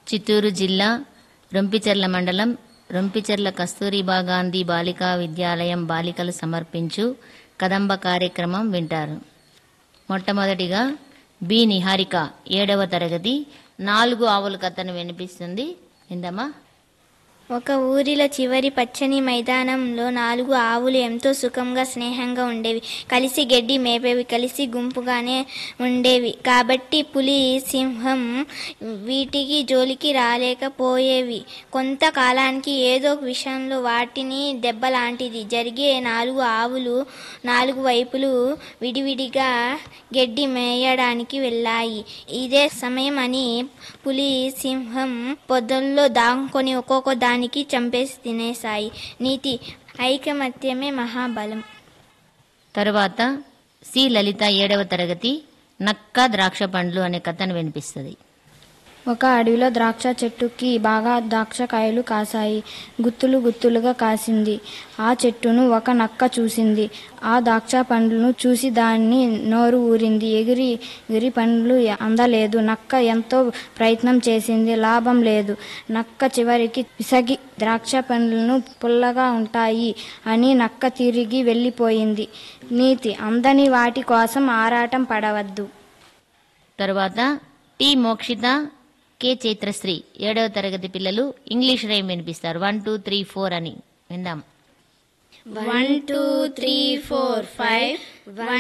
చిత్తూరు జిల్లా రొంపిచెర్ల మండలం రొంపిచెర్ల కస్తూరిబా గాంధీ బాలికా విద్యాలయం బాలికలు సమర్పించు కదంబ కార్యక్రమం వింటారు మొట్టమొదటిగా బి నిహారిక ఏడవ తరగతి నాలుగు ఆవుల కథను వినిపిస్తుంది విందమ్మా ఒక ఊరిలో చివరి పచ్చని మైదానంలో నాలుగు ఆవులు ఎంతో సుఖంగా స్నేహంగా ఉండేవి కలిసి గడ్డి మేపేవి కలిసి గుంపుగానే ఉండేవి కాబట్టి పులి సింహం వీటికి జోలికి రాలేకపోయేవి కొంతకాలానికి ఏదో ఒక విషయంలో వాటిని దెబ్బ లాంటిది జరిగే నాలుగు ఆవులు నాలుగు వైపులు విడివిడిగా గడ్డి మేయడానికి వెళ్ళాయి ఇదే సమయం అని పులి సింహం పొదల్లో దాంకొని ఒక్కొక్క దానికి చంపేసి తినేశాయి నీతి ఐకమత్యమే మహాబలం తరువాత సి లలిత ఏడవ తరగతి నక్క ద్రాక్ష పండ్లు అనే కథను వినిపిస్తుంది ఒక అడవిలో ద్రాక్ష చెట్టుకి బాగా ద్రాక్ష కాయలు కాసాయి గుత్తులు గుత్తులుగా కాసింది ఆ చెట్టును ఒక నక్క చూసింది ఆ ద్రాక్ష పండ్లను చూసి దాన్ని నోరు ఊరింది ఎగిరి ఎగిరి పండ్లు అందలేదు నక్క ఎంతో ప్రయత్నం చేసింది లాభం లేదు నక్క చివరికి విసగి ద్రాక్ష పండ్లను పుల్లగా ఉంటాయి అని నక్క తిరిగి వెళ్ళిపోయింది నీతి అందని వాటి కోసం ఆరాటం పడవద్దు తరువాత టి మోక్షిత కె చైత్రశ్రీ ఏడవ తరగతి పిల్లలు ఇంగ్లీష్ రైమ్ వినిపిస్తారు వన్ టూ త్రీ ఫోర్ అని విందాం one two three four five